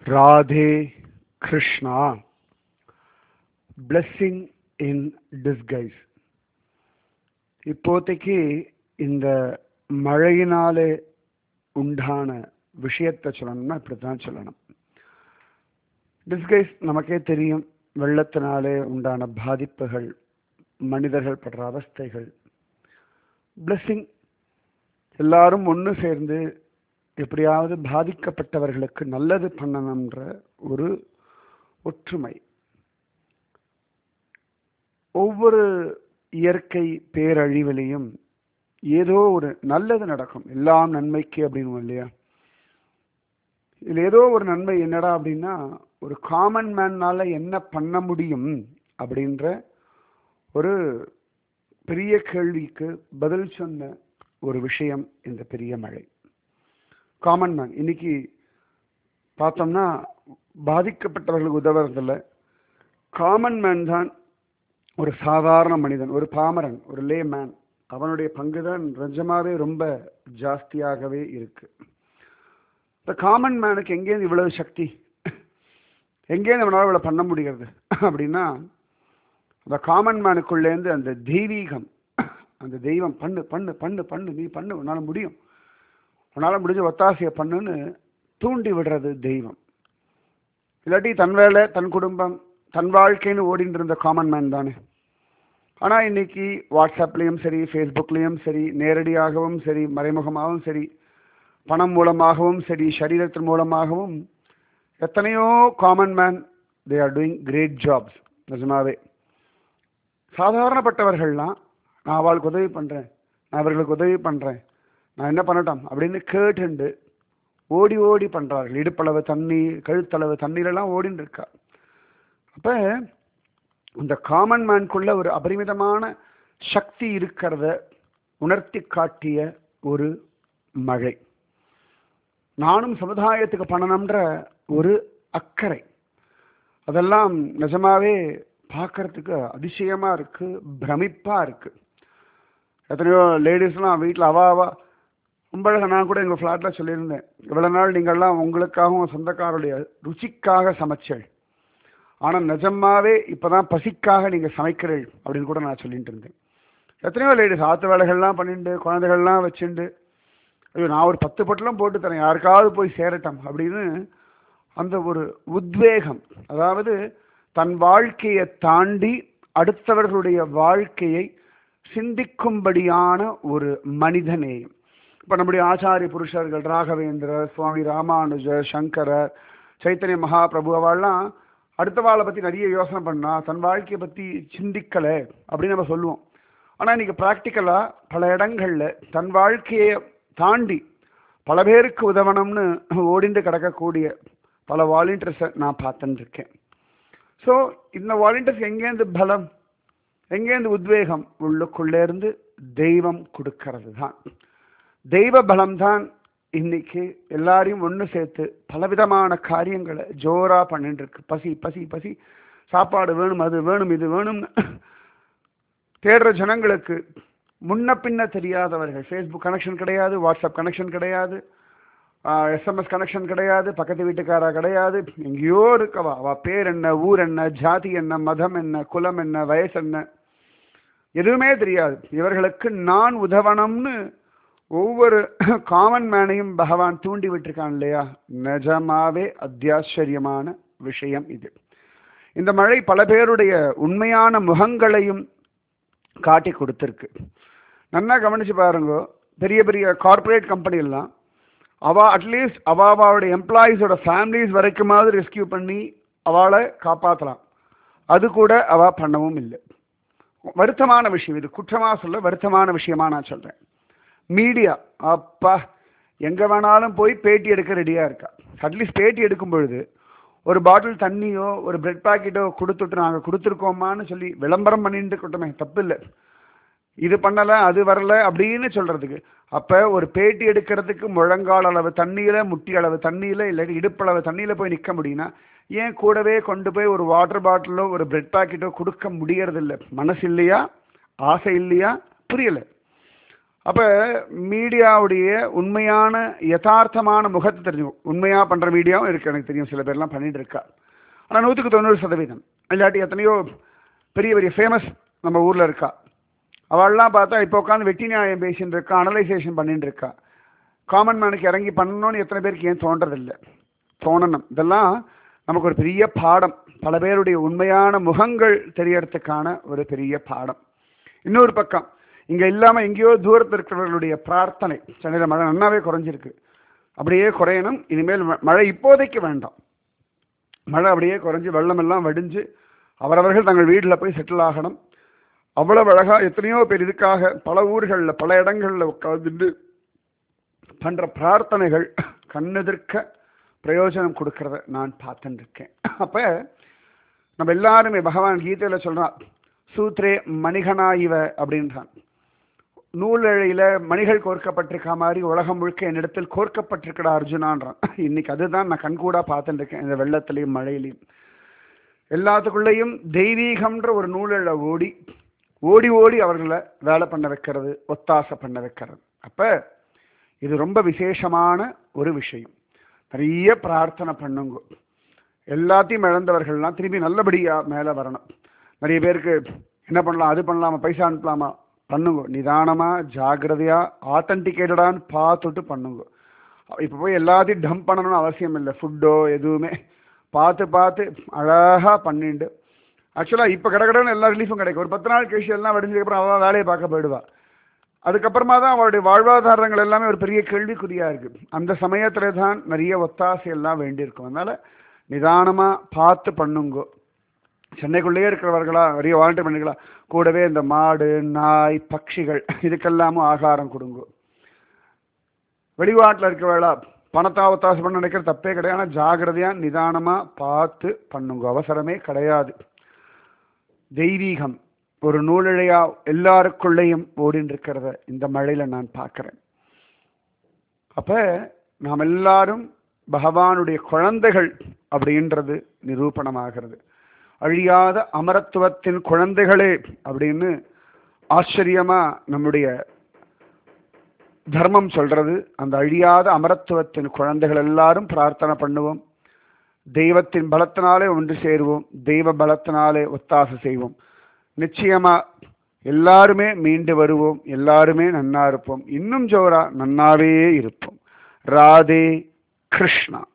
Radhe Krishna blessing in disguise இப்போதைக்கு இந்த மழையினாலே உண்டான விஷயத்தை சொல்லணும்னா இப்படித்தான் சொல்லணும் டிஸ்கைஸ் நமக்கே தெரியும் வெள்ளத்தினாலே உண்டான பாதிப்புகள் மனிதர்கள் படுற அவஸ்தைகள் பிளெஸ்ஸிங் எல்லாரும் ஒன்று சேர்ந்து எப்படியாவது பாதிக்கப்பட்டவர்களுக்கு நல்லது பண்ணணுன்ற ஒரு ஒற்றுமை ஒவ்வொரு இயற்கை பேரழிவிலையும் ஏதோ ஒரு நல்லது நடக்கும் எல்லாம் நன்மைக்கு அப்படின்னு இல்லையா இதில் ஏதோ ஒரு நன்மை என்னடா அப்படின்னா ஒரு காமன் மேன்னால என்ன பண்ண முடியும் அப்படின்ற ஒரு பெரிய கேள்விக்கு பதில் சொன்ன ஒரு விஷயம் இந்த பெரிய மழை காமன் மேன் இன்னைக்கு பார்த்தோம்னா பாதிக்கப்பட்டவர்களுக்கு உதவுறதில்ல காமன் மேன் தான் ஒரு சாதாரண மனிதன் ஒரு பாமரன் ஒரு லே மேன் அவனுடைய பங்கு தான் நிஜமாவே ரொம்ப ஜாஸ்தியாகவே இருக்கு இந்த காமன் மேனுக்கு எங்கேருந்து இவ்வளவு சக்தி எங்கேருந்து அவனால் இவ்வளோ பண்ண முடிகிறது அப்படின்னா அந்த காமன் மேனுக்குள்ளேருந்து அந்த தெய்வீகம் அந்த தெய்வம் பண்ணு பண்ணு பண்ணு பண்ணு நீ பண்ணு உன்னால் முடியும் உன்னால் முடிஞ்ச ஒத்தாசையை பண்ணுன்னு தூண்டி விடுறது தெய்வம் இல்லாட்டி தன் வேலை தன் குடும்பம் தன் வாழ்க்கைன்னு ஓடிட்டு இருந்த காமன் மேன் தானே ஆனால் இன்னைக்கு வாட்ஸ்அப்லேயும் சரி ஃபேஸ்புக்லேயும் சரி நேரடியாகவும் சரி மறைமுகமாகவும் சரி பணம் மூலமாகவும் சரி சரீரத்தின் மூலமாகவும் எத்தனையோ common man they are doing great jobs நிஜமாவே சாதாரணப்பட்டவர்கள்லாம் நான் அவளுக்கு உதவி பண்ணுறேன் நான் அவர்களுக்கு உதவி பண்ணுறேன் நான் என்ன பண்ணட்டும் அப்படின்னு கேட்டுண்டு ஓடி ஓடி பண்ணுறார்கள் இடுப்பளவு தண்ணி கழுத்தளவு தண்ணீரெல்லாம் ஓடின்னு இருக்கா அப்போ இந்த காமன் மேன்குள்ள ஒரு அபரிமிதமான சக்தி இருக்கிறத உணர்த்தி காட்டிய ஒரு மழை நானும் சமுதாயத்துக்கு பண்ணணுன்ற ஒரு அக்கறை அதெல்லாம் நிஜமாவே பார்க்கறதுக்கு அதிசயமாக இருக்கு பிரமிப்பாக இருக்கு எத்தனையோ லேடிஸ்லாம் வீட்டில் அவா அவா ரொம்ப நான் கூட எங்கள் ஃப்ளாட்டில் சொல்லியிருந்தேன் இவ்வளோ நாள் நீங்கள்லாம் உங்களுக்காகவும் சொந்தக்காரருடைய ருச்சிக்காக சமைச்சல் ஆனால் நிஜமாவே இப்போ தான் பசிக்காக நீங்கள் சமைக்கிறீள் அப்படின்னு கூட நான் சொல்லிட்டு இருந்தேன் எத்தனையோ லேடிஸ் ஆற்று வேலைகள்லாம் பண்ணிட்டு குழந்தைகள்லாம் வச்சுண்டு ஐயோ நான் ஒரு பத்து பொட்டலும் போட்டு தரேன் யாருக்காவது போய் சேரட்டும் அப்படின்னு அந்த ஒரு உத்வேகம் அதாவது தன் வாழ்க்கையை தாண்டி அடுத்தவர்களுடைய வாழ்க்கையை சிந்திக்கும்படியான ஒரு மனிதநேயம் இப்போ நம்முடைய ஆச்சாரிய புருஷர்கள் ராகவேந்திரர் சுவாமி ராமானுஜர் சங்கரர் சைத்தன்ய மகாபிரபு அவள்லாம் அடுத்த வாழை பற்றி நிறைய யோசனை பண்ணா தன் வாழ்க்கையை பற்றி சிந்திக்கலை அப்படின்னு நம்ம சொல்லுவோம் ஆனால் இன்னைக்கு ப்ராக்டிக்கலாக பல இடங்களில் தன் வாழ்க்கையை தாண்டி பல பேருக்கு உதவணும்னு ஓடிண்டு கிடக்கக்கூடிய பல வாலண்டியர்ஸை நான் பார்த்துட்டு இருக்கேன் ஸோ இந்த வாலண்டியர்ஸ் எங்கேருந்து பலம் எங்கேருந்து உத்வேகம் உள்ளுக்குள்ளேருந்து தெய்வம் கொடுக்கறது தான் தெய்வ பலம் தான் இன்னைக்கு எல்லாரையும் ஒன்று சேர்த்து பலவிதமான காரியங்களை ஜோரா பண்ணிட்டு இருக்கு பசி பசி பசி சாப்பாடு வேணும் அது வேணும் இது வேணும்னு தேடுற ஜனங்களுக்கு முன்ன பின்ன தெரியாதவர்கள் ஃபேஸ்புக் கனெக்ஷன் கிடையாது வாட்ஸ்அப் கனெக்ஷன் கிடையாது எஸ்எம்எஸ் கனெக்ஷன் கிடையாது பக்கத்து வீட்டுக்காரா கிடையாது எங்கேயோ இருக்கவா அவ பேர் என்ன ஊர் என்ன ஜாதி என்ன மதம் என்ன குலம் என்ன வயசு என்ன எதுவுமே தெரியாது இவர்களுக்கு நான் உதவணும்னு ஒவ்வொரு காமன் மேனையும் பகவான் தூண்டி விட்டுருக்கான் இல்லையா நிஜமாவே அத்தியாச்சரியமான விஷயம் இது இந்த மழை பல பேருடைய உண்மையான முகங்களையும் காட்டி கொடுத்துருக்கு நல்லா கவனிச்சு பாருங்க பெரிய பெரிய கார்பரேட் கம்பெனிலாம் அவ அட்லீஸ்ட் அவாவாவுடைய எம்ப்ளாயீஸோட ஃபேமிலிஸ் வரைக்குமாவது ரெஸ்கியூ பண்ணி அவளை காப்பாற்றலாம் அது கூட அவ பண்ணவும் இல்லை வருத்தமான விஷயம் இது குற்றமாக சொல்ல வருத்தமான விஷயமா நான் சொல்கிறேன் மீடியா அப்பா எங்கே வேணாலும் போய் பேட்டி எடுக்க ரெடியாக இருக்கா அட்லீஸ்ட் பேட்டி எடுக்கும் பொழுது ஒரு பாட்டில் தண்ணியோ ஒரு பிரெட் பாக்கெட்டோ கொடுத்துட்டு நாங்கள் கொடுத்துருக்கோமான்னு சொல்லி விளம்பரம் பண்ணிட்டு இருக்கட்டுமே தப்பு இல்லை இது பண்ணலை அது வரல அப்படின்னு சொல்கிறதுக்கு அப்போ ஒரு பேட்டி எடுக்கிறதுக்கு முழங்கால் அளவு தண்ணியில் முட்டி அளவு தண்ணியில் இல்லாட்டி இடுப்பளவு தண்ணியில் போய் நிற்க முடியும்னா ஏன் கூடவே கொண்டு போய் ஒரு வாட்டர் பாட்டிலோ ஒரு பிரெட் பாக்கெட்டோ கொடுக்க முடியறதில்ல மனசு இல்லையா ஆசை இல்லையா புரியலை அப்ப மீடியாவுடைய உண்மையான யதார்த்தமான முகத்தை தெரிஞ்சுக்கும் உண்மையா பண்ற மீடியாவும் இருக்கு எனக்கு தெரியும் சில பேர்லாம் பண்ணிட்டு இருக்கா ஆனா நூற்றுக்கு தொண்ணூறு சதவீதம் இல்லாட்டி எத்தனையோ பெரிய பெரிய ஃபேமஸ் நம்ம ஊர்ல இருக்கா அவள்லாம் பார்த்தா இப்போ உட்காந்து வெட்டி நியாயம் பேசிட்டு இருக்கா அனலைசேஷன் பண்ணிட்டு இருக்கா காமன் மேனுக்கு இறங்கி பண்ணணும்னு எத்தனை பேருக்கு ஏன் தோன்றதில்லை தோணணும் இதெல்லாம் நமக்கு ஒரு பெரிய பாடம் பல பேருடைய உண்மையான முகங்கள் தெரியறதுக்கான ஒரு பெரிய பாடம் இன்னொரு பக்கம் இங்க இல்லாம எங்கேயோ தூரத்தில் இருக்கிறவர்களுடைய பிரார்த்தனை சென்னையில் மழை நன்னாவே குறைஞ்சிருக்கு அப்படியே குறையணும் இனிமேல் ம- மழை இப்போதைக்கு வேண்டாம் மழை அப்படியே குறைஞ்சு வெள்ளம் எல்லாம் வடிஞ்சு அவரவர்கள் தங்கள் வீட்டில் போய் செட்டில் ஆகணும் அவ்வளவு அழகா எத்தனையோ பேர் இதுக்காக பல ஊர்களில் பல இடங்கள்ல உட்கார்ந்துட்டு பண்ற பிரார்த்தனைகள் கண்ணெதிர்க்க பிரயோஜனம் கொடுக்கறத நான் பார்த்துட்டு இருக்கேன் அப்ப நம்ம எல்லாருமே பகவான் கீதையில சொல்றான் சூத்ரே மணிகனா இவ அப்படின்றான் நூலிழையில மணிகள் கோர்க்கப்பட்டிருக்க மாதிரி உலகம் முழுக்க என்னிடத்தில் கோர்க்கப்பட்டிருக்கடா அர்ஜுனான்றான் இன்னைக்கு அதுதான் நான் கண்கூடா பார்த்துட்டு இருக்கேன் இந்த வெள்ளத்திலையும் மழையிலையும் எல்லாத்துக்குள்ளேயும் தெய்வீகம்ன்ற ஒரு நூலிழ ஓடி ஓடி ஓடி அவர்களை வேலை பண்ண வைக்கிறது ஒத்தாசை பண்ண வைக்கிறது அப்ப இது ரொம்ப விசேஷமான ஒரு விஷயம் நிறைய பிரார்த்தனை பண்ணுங்க எல்லாத்தையும் இழந்தவர்கள்லாம் திரும்பி நல்லபடியா மேல வரணும் நிறைய பேருக்கு என்ன பண்ணலாம் அது பண்ணலாமா பைசா அனுப்பலாமா பண்ணுங்க நிதானமா ஜாக்கிரதையா ஆத்தன்டிகேட்டடான்னு பார்த்துட்டு பண்ணுங்க இப்போ போய் எல்லாத்தையும் டம்ப் பண்ணணும்னு அவசியம் இல்லை ஃபுட்டோ எதுவுமே பார்த்து பார்த்து அழகா பண்ணிண்டு ஆக்சுவலாக இப்போ கடகடன்னு எல்லா ரிலீஃபும் கிடைக்கும் ஒரு பத்து நாள் கழிச்சு எல்லாம் வடிஞ்சதுக்கப்புறம் அவள் வேலையை பார்க்க போயிடுவா அதுக்கப்புறமா தான் அவளுடைய வாழ்வாதாரங்கள் எல்லாமே ஒரு பெரிய கேள்விக்குறியா இருக்கு அந்த சமயத்துல தான் நிறைய ஒத்தாசை எல்லாம் வேண்டியிருக்கும் அதனால நிதானமா பார்த்து பண்ணுங்கோ சென்னைக்குள்ளேயே இருக்கிறவர்களா நிறைய வாலண்டியர் பண்ணிங்களா கூடவே இந்த மாடு நாய் பட்சிகள் இதுக்கெல்லாமும் ஆகாரம் கொடுங்க வெளிநாட்டில் இருக்கிறவளா பணத்தா ஒத்தாசை பண்ண நினைக்கிற தப்பே கிடையாது ஆனால் ஜாகிரதையா நிதானமா பார்த்து பண்ணுங்க அவசரமே கிடையாது தெய்வீகம் ஒரு நூலிழையா எல்லாருக்குள்ளேயும் ஓடின்னு இருக்கிறத இந்த மழையில நான் பார்க்கிறேன் அப்ப நாம் எல்லாரும் பகவானுடைய குழந்தைகள் அப்படின்றது நிரூபணமாகிறது அழியாத அமரத்துவத்தின் குழந்தைகளே அப்படின்னு ஆச்சரியமா நம்முடைய தர்மம் சொல்றது அந்த அழியாத அமரத்துவத்தின் குழந்தைகள் எல்லாரும் பிரார்த்தனை பண்ணுவோம் தெய்வத்தின் பலத்தினாலே ஒன்று சேருவோம் தெய்வ பலத்தினாலே ஒத்தாசை செய்வோம் நிச்சயமா எல்லாருமே மீண்டு வருவோம் எல்லாருமே நன்னா இருப்போம் இன்னும் ஜோரா நன்னாவே இருப்போம் ராதே கிருஷ்ணா